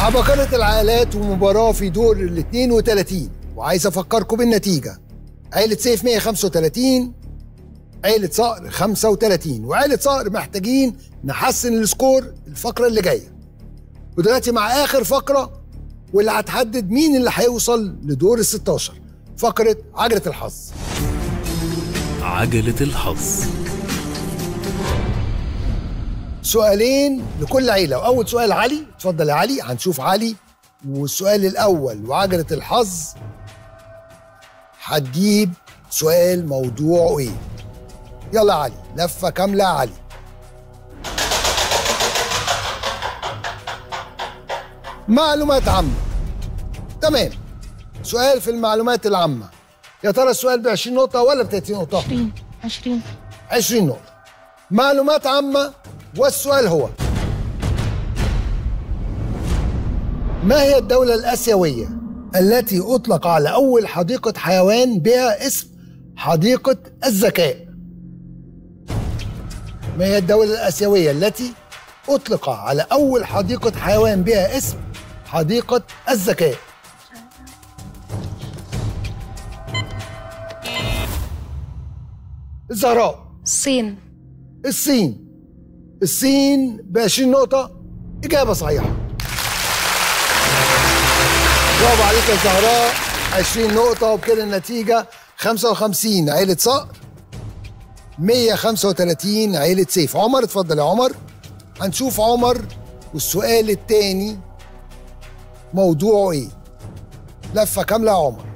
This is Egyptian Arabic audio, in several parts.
عبقرة العائلات ومباراة في دور ال 32 وعايز أفكركم بالنتيجة عيلة سيف 135 عيلة صقر 35 وعيلة صقر محتاجين نحسن السكور الفقرة اللي جاية ودلوقتي مع آخر فقرة واللي هتحدد مين اللي هيوصل لدور ال 16 فقرة عجلة الحظ عجلة الحظ سؤالين لكل عيلة وأول سؤال علي اتفضل يا علي هنشوف علي والسؤال الأول وعجلة الحظ هتجيب سؤال موضوعه إيه يلا يا علي لفة كاملة يا علي معلومات عامة تمام سؤال في المعلومات العامة يا ترى السؤال ب 20 نقطة ولا ب 30 نقطة؟ 20 20 20 نقطة معلومات عامة والسؤال هو ما هي الدولة الآسيوية التي أطلق على أول حديقة حيوان بها اسم حديقة الذكاء ما هي الدولة الآسيوية التي أطلق على أول حديقة حيوان بها اسم حديقة الذكاء الزهراء الصين الصين الصين ب 20 نقطة إجابة صحيحة برافو عليك يا زهراء 20 نقطة وبكده النتيجة 55 عيلة صقر 135 عيلة سيف عمر اتفضل يا عمر هنشوف عمر والسؤال التاني موضوعه ايه لفة كاملة يا عمر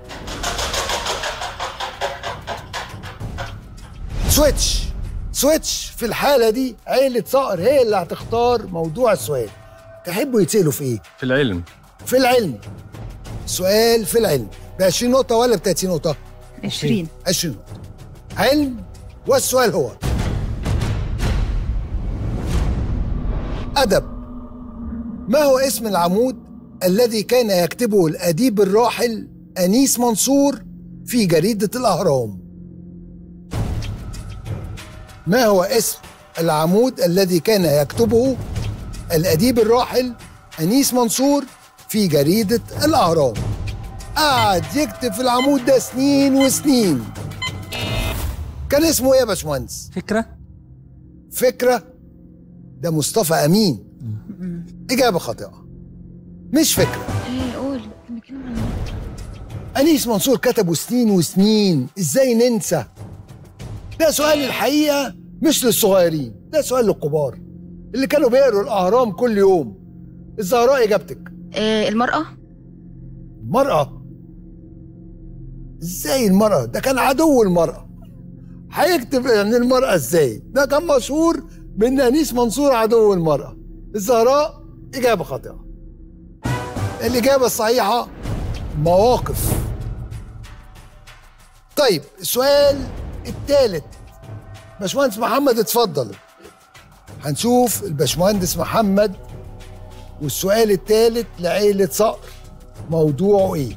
سويتش سويتش في الحالة دي عيلة صقر هي اللي هتختار موضوع السؤال تحبوا يتسألوا في ايه؟ في العلم في العلم سؤال في العلم ب 20 نقطة ولا ب 30 نقطة؟ 20 20 نقطة علم والسؤال هو أدب ما هو اسم العمود الذي كان يكتبه الأديب الراحل أنيس منصور في جريدة الأهرام ما هو اسم العمود الذي كان يكتبه الأديب الراحل أنيس منصور في جريدة الأهرام قعد يكتب في العمود ده سنين وسنين كان اسمه ايه يا باشمهندس؟ فكرة فكرة ده مصطفى أمين إجابة خاطئة مش فكرة ايه قول بنتكلم عن أنيس منصور كتبه سنين وسنين إزاي ننسى ده سؤال الحقيقة مش للصغيرين ده سؤال للكبار اللي كانوا بيقروا الأهرام كل يوم الزهراء إجابتك إيه المرأة مرأة ازاي المرأة ده كان عدو المرأة هيكتب عن المرأة ازاي ده كان مشهور بان انيس منصور عدو المرأة الزهراء اجابة خاطئة الاجابة الصحيحة مواقف طيب السؤال الثالث باشمهندس محمد اتفضل هنشوف الباشمهندس محمد والسؤال الثالث لعيلة صقر موضوعه ايه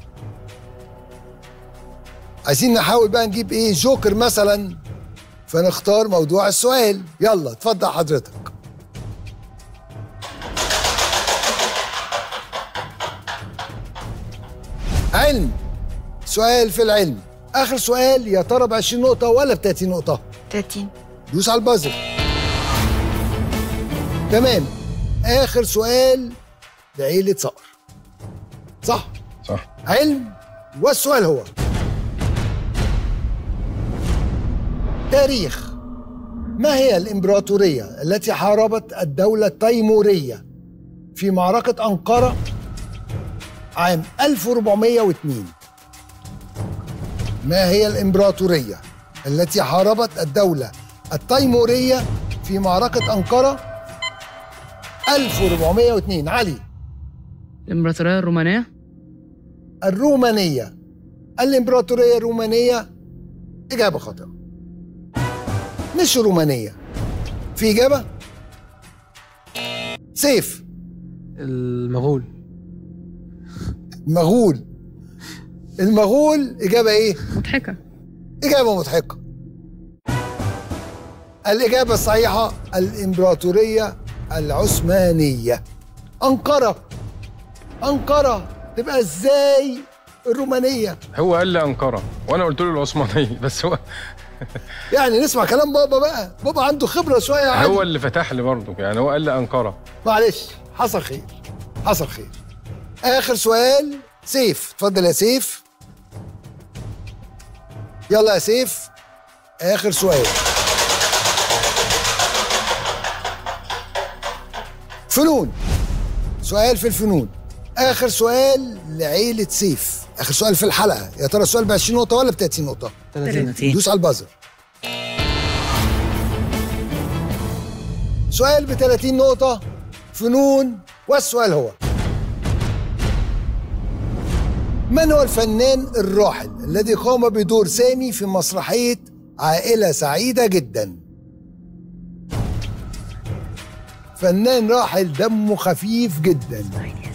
عايزين نحاول بقى نجيب ايه جوكر مثلا فنختار موضوع السؤال يلا اتفضل حضرتك علم سؤال في العلم اخر سؤال يا ترى ب 20 نقطه ولا ب 30 نقطه 30 دوس على البازل تمام اخر سؤال لعيله صقر صح صح علم والسؤال هو تاريخ ما هي الإمبراطورية التي حاربت الدولة التيمورية في معركة أنقرة عام 1402 ما هي الإمبراطورية التي حاربت الدولة التيمورية في معركة أنقرة 1402 علي الإمبراطورية الرومانية الرومانية الإمبراطورية الرومانية إجابة خاطئة مش رومانية في إجابة سيف المغول المغول المغول إجابة إيه؟ مضحكة إجابة مضحكة الإجابة الصحيحة الإمبراطورية العثمانية أنقرة أنقرة تبقى إزاي الرومانية هو قال لي انقره وانا قلت له العثمانيه بس هو يعني نسمع كلام بابا بقى بابا عنده خبرة شوية عادي هو اللي فتح لي برضه يعني هو قال لي انقره معلش حصل خير حصل خير اخر سؤال سيف اتفضل يا سيف يلا يا سيف اخر سؤال فنون سؤال في الفنون اخر سؤال لعيله سيف اخر سؤال في الحلقه يا ترى السؤال ب 20 نقطه ولا ب 30 نقطه 30 دوس على البازر سؤال ب 30 نقطة فنون والسؤال هو من هو الفنان الراحل الذي قام بدور سامي في مسرحية عائلة سعيدة جدا فنان راحل دمه خفيف جدا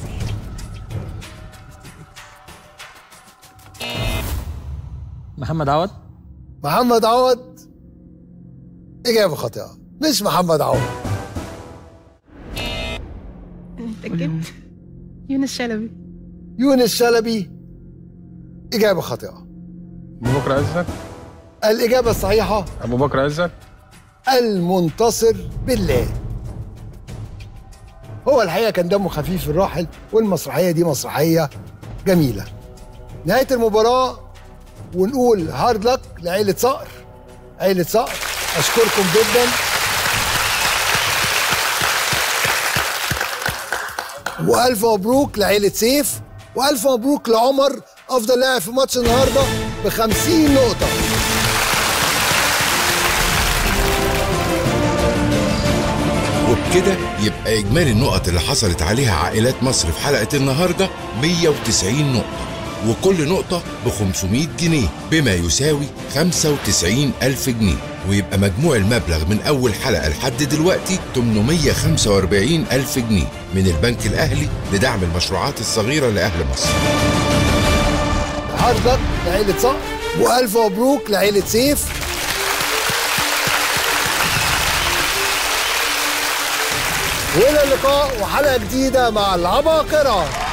محمد عوض محمد عوض إجابة خاطئة مش محمد عوض متأكد يونس شلبي يونس شلبي إجابة خاطئة ابو بكر عزت الإجابة الصحيحة ابو بكر عزت المنتصر بالله هو الحقيقة كان دمه خفيف الراحل والمسرحية دي مسرحية جميلة نهاية المباراة ونقول هارد لك لعيلة صقر عيلة صقر أشكركم جدا وألف مبروك لعيلة سيف وألف مبروك لعمر أفضل لاعب في ماتش النهاردة بخمسين نقطة وبكده يبقى إجمالي النقط اللي حصلت عليها عائلات مصر في حلقة النهاردة 190 نقطة وكل نقطة ب 500 جنيه بما يساوي 95 ألف جنيه ويبقى مجموع المبلغ من أول حلقة لحد دلوقتي 845 ألف جنيه من البنك الأهلي لدعم المشروعات الصغيرة لأهل مصر هارد لك لعيلة صقر وألف مبروك لعيلة سيف وإلى اللقاء وحلقة جديدة مع العباقرة